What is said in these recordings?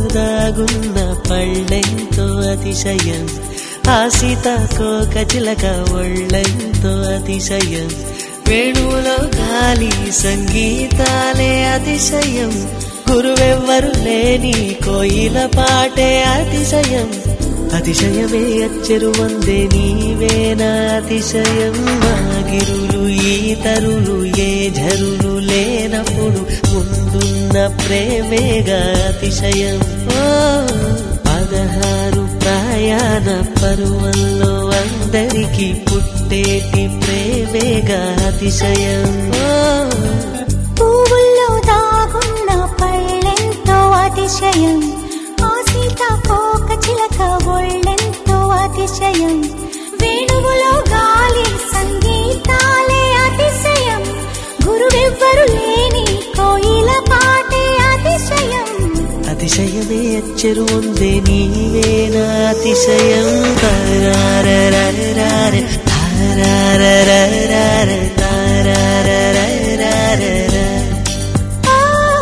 దాగున్న పళ్ళెంతో అతిశయం ఆ సీతాకోక చిలక ఒళ్ళెంతో అతిశయం వేణువులో గాలి సంగీతాలే అతిశయం గురువెవ్వరు లేని కోయిల పాటే అతిశయం అతిశయమే అచ్చరు వందే నీవేనా అతిశయం మాగిరులు ఈతరులు ఏ ఝరులు లేనప్పుడు ముందున్న ప్రేమేగా అతిశయం ఓ పదహారు ప్రయాణ పరువల్లో అందరికీ పుట్టేటి ప్రేమేగా అతిశయం ఓ పువ్వుల్లో దాగున్న పళ్ళెంతో అతిశయం ఆ సీతాకోక చిలక ఒళ్ళెంతో అతిశయం వేణువులో గాలి సంగీతాలే అతిశయం గురువెవ్వరు లేని కోయిల పాటే అతిశయం అతిశయమే అచ్చరు ఉందే నీవేనా అతిశయం తారారరారరార, తారారరారరార, తారారరారరార, ఆ,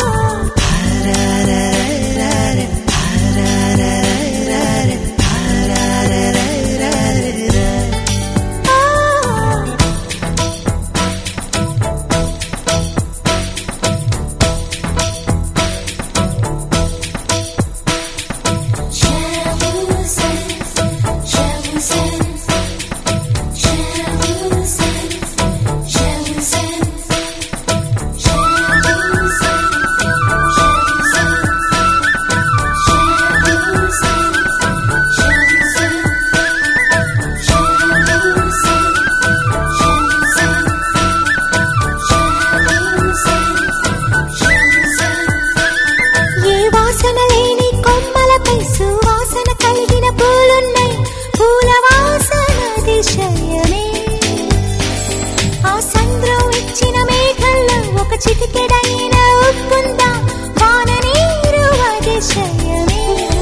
తారారరారరార, తారారరారరార, తారారరారరార. ఆ. ఏ వాసన లేని కొమ్మలపై సువాసన కలిగిన పూలున్నాయి పూల వాసన దిశయమే ఆ సంద్రం ఇచ్చిన మేఘంలో ఒక చిటికెడైన ఉప్పుందా వాన నీరు అతిశయమే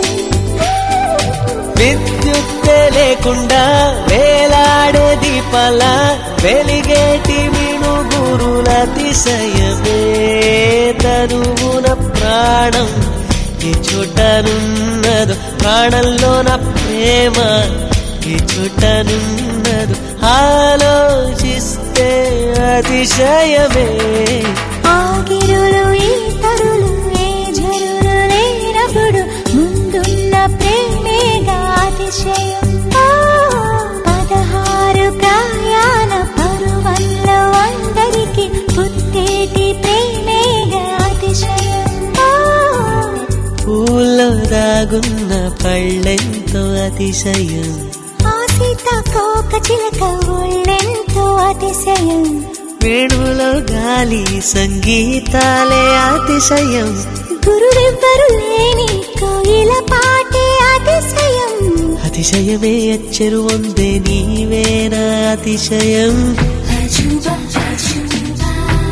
విద్యుత్తే లేకుండా వేలాడే దీపాల వెలిగేటి మిణుగురుల అతిశయమే తరువున ప్రాణం ఈ చుట్టనున్నదు ప్రాణంలోన ప్రేమ ఈ చుట్టనున్నదు ఆలోచిస్తే అతిశయమే ఆగిరులు ఈ తరులు ఏ జరులు లేనప్పుడు ముందున్న ప్రేమేగా అతిశయం ఆ, పదహారు ప్రయాణ పరువల్లో అందరికి పుట్టేటి ప్రేమేగా అతిశయం ఆ, పూల్లో దాగున్న పళ్ళెంతో అతిశయం ఆ సీతాకోక చిలక ఒళ్ళెంతో అతిశయం వేణువులో గాలి సంగీతాలే అతిశయం గురువెవ్వరు లేని కోయిల పాటే అతిశయం అతిశయమే అచ్చరు వందే నీవేనా అతిశయం అజుబా అజుబా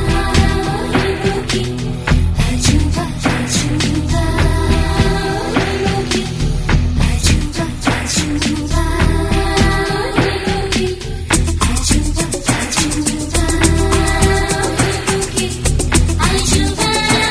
అజుబా అజుబా అజుబా అజుబా అజుబా అజుబా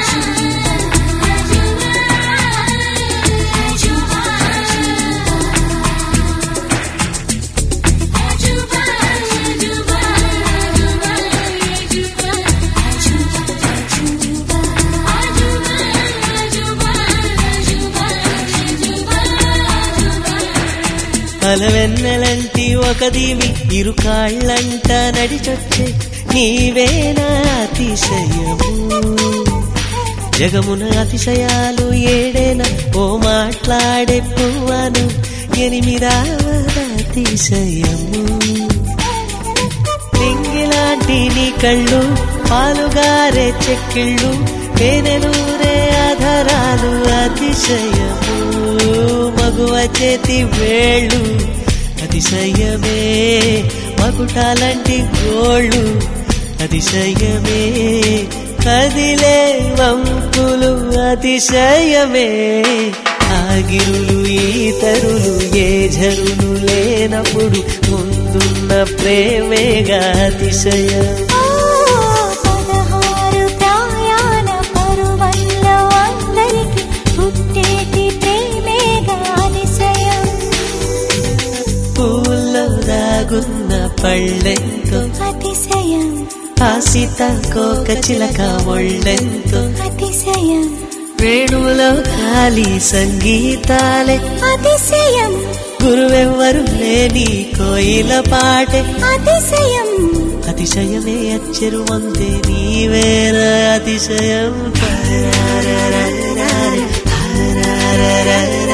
అలవెన్నెలంటి ఒక దీవి ఇరు కాళ్ళంట నడిచొచ్చే నీవేనా అతిశయము జగమున అతిశయాలు ఏడేనా ఓ మాట్లాడే పువ్వను ఎనిమిదావద అతిశయము నింగిలాంటి నీ కళ్ళు పాలుగారే చెక్కిళ్ళు తేనెలూరే ఆధారాలు అతిశయము మగువ చేతి వేళ్ళు అతిశయమే మకుటాలంటి గోళ్ళు అతిశయమే కదిలే వంపులు అతిశయమే ఆగిరులు ఈతరులు ఏ జరులు లేనప్పుడు ముందున్న ప్రేమేగా అతిశయం పదహారు ప్రయాణ పరువల్లో అందరికి పుట్టేటి సీతాకోక చిలక ఒళ్ళెంతో అతిశయం వేణువులో ఖాళీ సంగీతాలే అతిశయం గురువెవ్వరు లేని కోయిల పాటే అతిశయం అతిశయమే అచ్చరు వంతే నీవేర అతిశయం హరరరరరరర, హరరరరరరర.